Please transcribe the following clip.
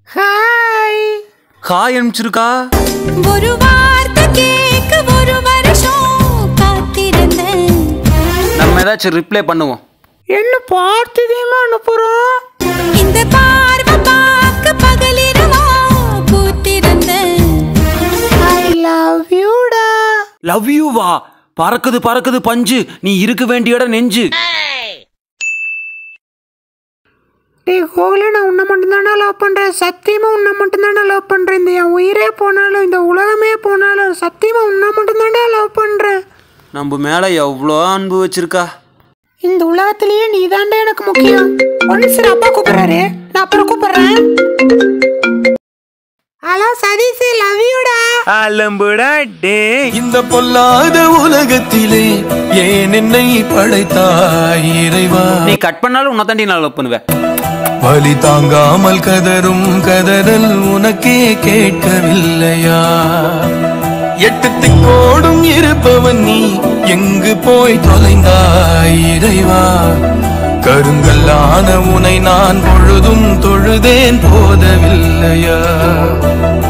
hi காய் அனுப்பிச்சிருக்கா ஒரு வார்த்தை கேட்க ஒரு வருஷம் காத்திருந்தேன் நம்ம ஏதாச்சும் ரிப்ளை பண்ணுவோம் என்ன பார்த்துதேமா அனுப்புறோம் இந்த பார்வை பார்க்க பகலிரவா பூத்திருந்தேன் ஐ லவ் யூடா லவ் யூ வா பறக்குது பறக்குது பஞ்சு நீ இருக்க வேண்டிய இடம் நெஞ்சு டேய் கோகுல நான் உன்னை மட்டும்தானே லவ் பண்ணுறேன் சத்தியமாக உன்னை மட்டும்தானே லவ் பண்ணுறேன் இந்த என் உயிரே போனாலும் இந்த உலகமே போனாலும் சத்தியமாக உன்னை மட்டும்தானே லவ் பண்ணுறேன் நம்ம மேல எவ்வளோ அன்பு வச்சிருக்கா இந்த உலகத்திலேயே நீ எனக்கு முக்கியம் ஒன்று சரி அப்பா கூப்பிடுறாரு நான் அப்புறம் கூப்பிடுறேன் ஹலோ சதீஷ் லவ் யூடா அலம்புடா டே இந்த பொல்லாத உலகத்திலே ஏன் என்னை படைத்தாய் இறைவா நீ கட் பண்ணாலும் உன்னை தாண்டி நான் லவ் பண்ணுவேன் வலி தாங்காமல் கதரும் கதறல் உனக்கே கேட்கவில்லையா எட்டு திக்கோடும் இருப்பவன் நீ எங்கு போய் தொலைந்தாய் இறைவா கருங்கல்லான உனை நான் பொழுதும் தொழுதேன் போதவில்லையா